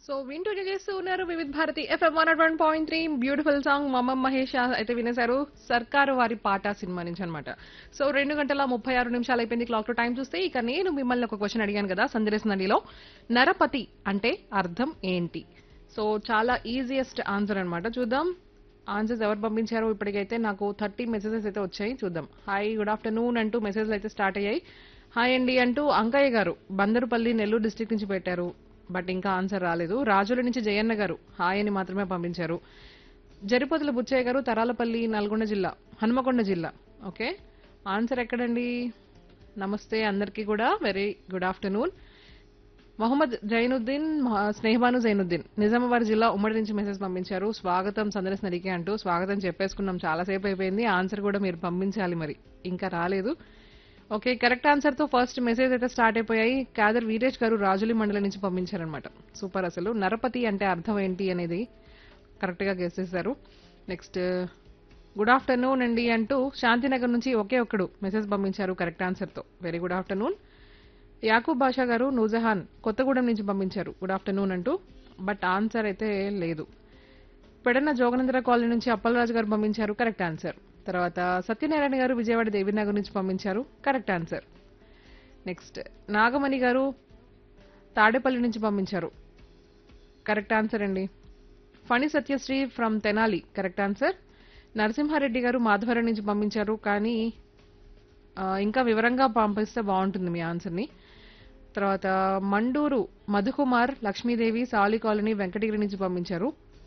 so వింటూ చేస్తూ ఉన్నారు Vividh Bharati FM one one point three beautiful song మమ్మ మహేష్ అయితే వినేశారు సర్కారు వారి పాట సినిమా నుంచి అనమాట సో రెండు గంటల ముప్పై ఆరు నిమిషాలు అయిపోయింది క్లాక్ లో టైం చూస్తే ఇక నేను మిమ్మల్ని ఒక క్వశ్చన్ అడిగాను కదా సందేశ్ నదిలో నరపతి అంటే అర్థం ఏంటి సో చాలా ఈజియెస్ట్ ఆన్సర్ అన్నమాట చూద్దాం ఆన్సర్స్ ఎవరు పంపించారో ఇప్పటికైతే నాకు థర్టీ మెసేజెస్ అయితే వచ్చాయి చూద్దాం హాయ్ గుడ్ ఆఫ్టర్నూన్ అంటూ మెసేజ్లు అయితే స్టార్ట్ అయ్యాయి హాయ్ అండి అంటూ అంకయ్య గారు బందరుపల్లి నెల్లూరు డిస్ట్రిక్ట్ నుంచి పెట్టారు బట్ ఇంకా ఆన్సర్ రాలేదు రాజుల నుంచి జయన్న గారు హాయ్ అని మాత్రమే పంపించారు జరిపోతుల బుచ్చయ్య గారు తరాలపల్లి నల్గొండ జిల్లా హనుమకొండ జిల్లా ఓకే ఆన్సర్ ఎక్కడండి నమస్తే అందరికీ కూడా very good afternoon Mohammed Zainuddin మొహ- స్నేహబాను జైనుద్దీన్ నిజామాబాద్ జిల్లా ఉమ్మడి నుంచి మెసేజ్ పంపించారు స్వాగతం సందర్శన నడికే అంటూ స్వాగతం చెప్పేసుకున్నాం చాలాసేపు అయిపోయింది ఆన్సర్ కూడా మీరు పంపించాలి మరి ఇంకా రాలేదు ఓకే కరెక్ట్ ఆన్సర్ తో ఫస్ట్ మెసేజ్ అయితే స్టార్ట్ అయిపోయాయి కాదర్ వీరేష్ గారు రాజులి మండలం నుంచి పంపించారనమాట సూపర్ అసలు నరపతి అంటే అర్థం ఏంటి అనేది కరెక్ట్ గా గెస్ చేశారు నెక్స్ట్ గుడ్ ఆఫ్టర్నూన్ అండి అంటూ శాంతినగర్ నుంచి ఒకే ఒక్కడు మెసేజ్ పంపించారు కరెక్ట్ ఆన్సర్ తో very good afternoon Yakub Basha గారు నూజహాన్ కొత్తగూడెం నుంచి పంపించారు గుడ్ ఆఫ్టర్నూన్ అంటూ బట్ ఆన్సర్ అయితే లేదు పెడన జోగనందర కాలనీ నుంచి అప్పలరాజు గారు పంపించారు కరెక్ట్ ఆన్సర్ తర్వాత సత్యనారాయణ గారు విజయవాడ దేవినగర్ నుంచి పంపించారు కరెక్ట్ ఆన్సర్ నెక్స్ట్ నాగమణి గారు తాడేపల్లి నుంచి పంపించారు కరెక్ట్ ఆన్సర్ అండి Phani Satyasri from Tenali correct answer Narasimhareddy గారు మాధవరం నుంచి పంపించారు కానీ ఆ, ఇంకా వివరంగా పంపిస్తే బాగుంటుంది మీ ఆన్సర్ని తర్వాత మండూరు మధుకుమార్ లక్ష్మీదేవి సాలి కాలనీ వెంకటగిరి నుంచి పంపించారు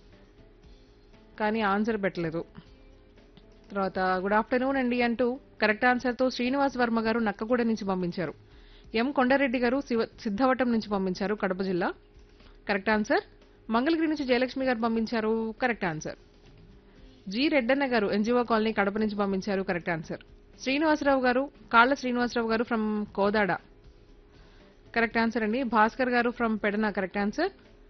కానీ ఆన్సర్ పెట్టలేదు తర్వాత గుడ్ ఆఫ్టర్నూన్ అండి అంటూ కరెక్ట్ ఆన్సర్తో శ్రీనివాస్ వర్మ గారు నక్కగూడ నుంచి పంపించారు ఎం కొండారెడ్డి గారు శివ- సిద్ధవటం నుంచి పంపించారు కడప జిల్లా కరెక్ట్ ఆన్సర్ మంగళగిరి నుంచి జయలక్ష్మి గారు పంపించారు కరెక్ట్ ఆన్సర్ జి రెడ్డన్న గారు ఎన్జిఓ కాలనీ కడప నుంచి పంపించారు కరెక్ట్ ఆన్సర్ శ్రీనివాసరావు గారు కాళ్ళ శ్రీనివాసరావు గారు ఫ్రమ్ కోదాడ కరెక్ట్ ఆన్సర్ అండి భాస్కర్ గారు from Pedana correct answer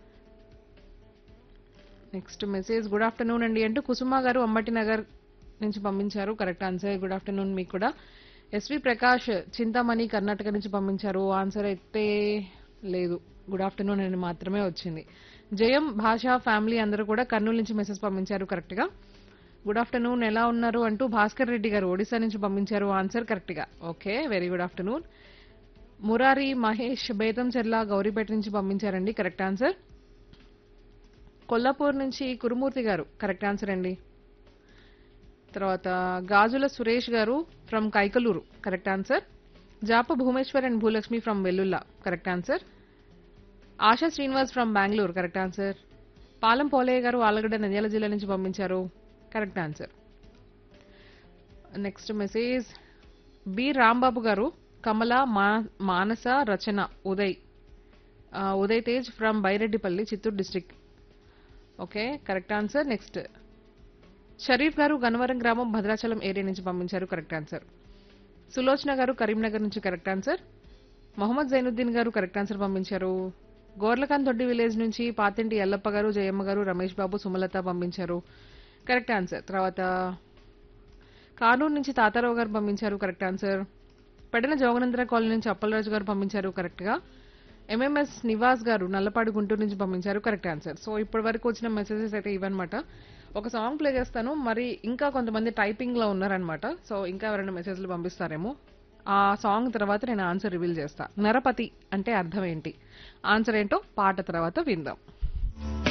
next message good afternoon అండి అంటూ కుసుమ గారు అమ్మటి నగర్ నుంచి పంపించారు కరెక్ట్ ఆన్సర్ గుడ్ ఆఫ్టర్నూన్ మీకు కూడా ఎస్వి ప్రకాష్ చింతామణి కర్ణాటక నుంచి పంపించారు ఆన్సర్ అయితే లేదు గుడ్ ఆఫ్టర్నూన్ అని మాత్రమే వచ్చింది జయం భాషా ఫ్యామిలీ అందరూ కూడా కర్నూలు నుంచి మెసేజ్ పంపించారు కరెక్ట్ గా గుడ్ ఆఫ్టర్నూన్ ఎలా ఉన్నారు అంటూ భాస్కర్ రెడ్డి గారు ఒడిశా నుంచి పంపించారు ఆన్సర్ కరెక్ట్ గా okay very good afternoon Murari Mahesh Betamcherla Gouripeta నుంచి పంపించారండి కరెక్ట్ ఆన్సర్ కొల్లాపూర్ నుంచి కురుమూర్తి గారు కరెక్ట్ ఆన్సర్ అండి తర్వాత గాజుల సురేష్ గారు from Kaikaluru correct answer Japa Bhumeshwar and Bhulakshmi from Vellulla correct answer Asha Srinivas from Bengaluru correct answer Palam Polayya గారు ఆలగడ్డ నంద్యాల జిల్లా నుంచి పంపించారు correct answer next message B Rambabu గారు కమల మా- మానస రచన ఉదయ్ ఆ, Uday Tej from Bairreddipalli Chittoor district okay correct answer next Sharif గారు గన్నవరం గ్రామం భద్రాచలం ఏరియా నుంచి పంపించారు కరెక్ట్ ఆన్సర్ సులోచన గారు కరీంనగర్ నుంచి కరెక్ట్ ఆన్సర్ మొహమ్మద్ జైనుద్దీన్ గారు కరెక్ట్ ఆన్సర్ పంపించారు గోర్లకాన్ దొడ్డి విలేజ్ నుంచి పాతింటి ఎల్లప్ప గారు జయమ్మ గారు రమేష్ బాబు సుమలత పంపించారు కరెక్ట్ ఆన్సర్ తర్వాత కానూరు నుంచి తాతారావు గారు పంపించారు correct answer Pedana Joganandra colony నుంచి అప్పలరాజు గారు పంపించారు కరెక్ట్ గా ఎంఎంఎస్ నివాస్ గారు నల్లపాడు గుంటూరు నుంచి పంపించారు కరెక్ట్ ఆన్సర్ సో ఇప్పటి వరకు వచ్చిన మెసేజెస్ అయితే ఇవన్నమాట ఒక సాంగ్ ప్లే చేస్తాను మరి ఇంకా కొంతమంది టైపింగ్ లో ఉన్నారనమాట సో ఇంకా ఎవరైనా మెసేజ్లు పంపిస్తారేమో ఆ సాంగ్ తర్వాత నేను ఆన్సర్ రివీల్ చేస్తా నరపతి అంటే అర్థం ఏంటి ఆన్సర్ ఏంటో పాట తర్వాత విందాం